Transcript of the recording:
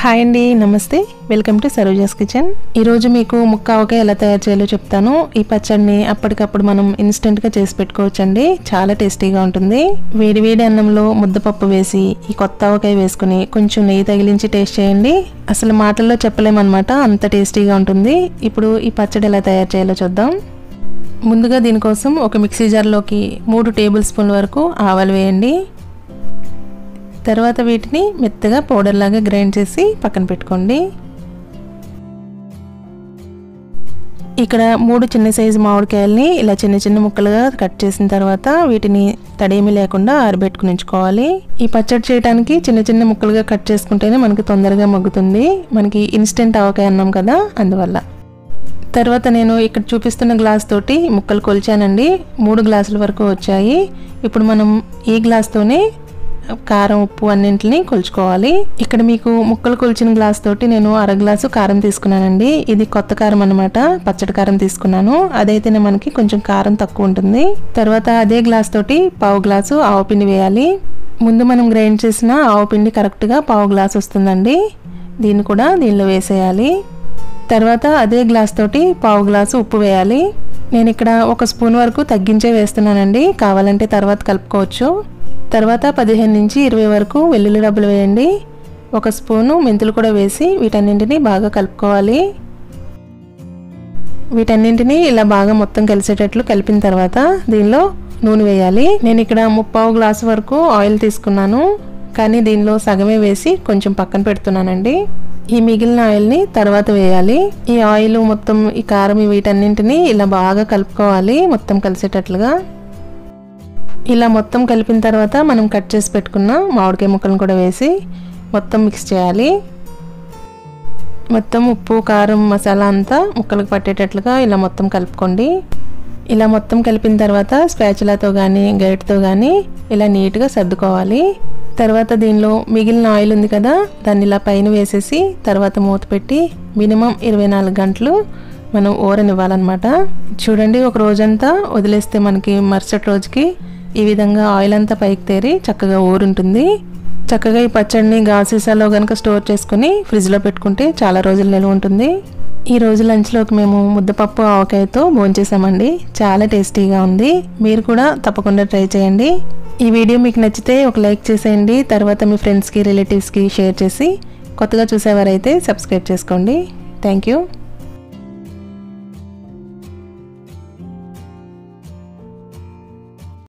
hi అండి నమస్తే welcome to Saroja's kitchen ఈరోజు మీకు ముక్క ఆవకాయ ఎలా తయారు చేయాలో చెప్తాను ఈ పచ్చడిని అప్పటికప్పుడు మనం ఇన్స్టెంట్గా చేసి పెట్టుకోవచ్చండి చాలా టేస్టీగా ఉంటుంది వేడి వేడి అన్నంలో ముద్దపప్పు వేసి ఈ కొత్త ఆవకాయ వేసుకుని కొంచెం నెయ్యి తగిలించి టేస్ట్ చేయండి అసలు మాటల్లో చెప్పలేమన్నమాట అంత టేస్టీగా ఉంటుంది ఇప్పుడు ఈ పచ్చడి ఎలా తయారు చేయాలో చూద్దాం ముందుగా దీనికోసం ఒక మిక్సీ జార్లోకి మూడు టేబుల్ స్పూన్ల వరకు ఆవాలు వేయండి తర్వాత వీటిని మెత్తగా పౌడర్ లాగా గ్రైండ్ చేసి పక్కన పెట్టుకోండి ఇక్కడ మూడు చిన్న సైజు మామిడికాయల్ని ఇలా చిన్న చిన్న ముక్కలుగా కట్ చేసిన తర్వాత వీటిని తడేమి లేకుండా ఆరబెట్టుకుని ఉంచుకోవాలి ఈ పచ్చడి చేయడానికి చిన్న చిన్న ముక్కలుగా కట్ చేసుకుంటేనే మనకి తొందరగా మగ్గుతుంది మనకి ఇన్స్టెంట్ ఆవకాయ అన్నాం కదా అందువల్ల తర్వాత నేను ఇక్కడ చూపిస్తున్న గ్లాస్ తోటి ముక్కలు కొలిచానండి మూడు గ్లాసుల వరకు వచ్చాయి ఇప్పుడు మనం ఈ గ్లాస్తోనే కారం ఉప్పు అన్నింటిని కొలుచుకోవాలి ఇక్కడ మీకు ముక్కలు కొలిచిన గ్లాస్ తోటి నేను అర గ్లాసు కారం తీసుకున్నానండి ఇది కొత్త కారం అనమాట పచ్చడి కారం తీసుకున్నాను అదైతేనే మనకి కొంచెం కారం తక్కువ ఉంటుంది తర్వాత అదే గ్లాస్ తోటి పావు గ్లాసు ఆవపిండి వేయాలి ముందు మనం గ్రైండ్ చేసిన ఆవపిండి కరెక్ట్గా పావు గ్లాస్ వస్తుందండి దీన్ని కూడా దీనిలో వేసేయాలి తర్వాత అదే గ్లాస్ తోటి పావు గ్లాసు ఉప్పు వేయాలి నేను ఇక్కడ ఒక స్పూన్ వరకు తగ్గించే వేస్తున్నానండి కావాలంటే తర్వాత కలుపుకోవచ్చు తర్వాత పదిహేను నుంచి ఇరవై వరకు వెల్లుల్లి డబ్బులు వేయండి ఒక స్పూను మెంతులు కూడా వేసి వీటన్నింటినీ బాగా కలుపుకోవాలి వీటన్నింటినీ ఇలా బాగా మొత్తం కలిసేటట్లు కలిపిన తర్వాత దీనిలో నూనె వేయాలి నేను ఇక్కడ ముప్పావు గ్లాసు వరకు ఆయిల్ తీసుకున్నాను కానీ దీనిలో సగమే వేసి కొంచెం పక్కన పెడుతున్నానండి ఈ మిగిలిన ఆయిల్ని తర్వాత వేయాలి ఈ ఆయిల్ మొత్తం ఈ కారం వీటన్నింటినీ ఇలా బాగా కలుపుకోవాలి మొత్తం కలిసేటట్లుగా ఇలా మొత్తం కలిపిన తర్వాత మనం కట్ చేసి పెట్టుకున్న మామిడికాయ ముక్కలను కూడా వేసి మొత్తం మిక్స్ చేయాలి మొత్తం ఉప్పు కారం మసాలా అంతా ముక్కలకు పట్టేటట్లుగా ఇలా మొత్తం కలుపుకోండి ఇలా మొత్తం కలిపిన తర్వాత స్పాచులాతో కానీ గైడ్తో కానీ ఇలా నీట్గా సర్దుకోవాలి తర్వాత దీనిలో మిగిలిన ఆయిల్ ఉంది కదా దాన్ని ఇలా పైన వేసేసి తర్వాత మూత పెట్టి మినిమం ఇరవై నాలుగు గంటలు మనం ఊరనివ్వాలన్నమాట చూడండి ఒక రోజంతా వదిలేస్తే మనకి మరుసటి రోజుకి ఈ విధంగా ఆయిల్ అంతా పైకి తేరి చక్కగా ఊరుంటుంది చక్కగా ఈ పచ్చడిని గాసీసాలో కనుక స్టోర్ చేసుకుని ఫ్రిడ్జ్లో పెట్టుకుంటే చాలా రోజులు నిల్వ ఉంటుంది ఈ రోజు లంచ్లోకి మేము ముద్దపప్పు ఆవకాయతో భోంచేసామండి చాలా టేస్టీగా ఉంది మీరు కూడా తప్పకుండా ట్రై చేయండి ఈ వీడియో మీకు నచ్చితే ఒక లైక్ చేసేయండి తర్వాత మీ ఫ్రెండ్స్కి రిలేటివ్స్కి షేర్ చేసి కొత్తగా చూసేవారైతే సబ్స్క్రైబ్ చేసుకోండి థ్యాంక్ యూ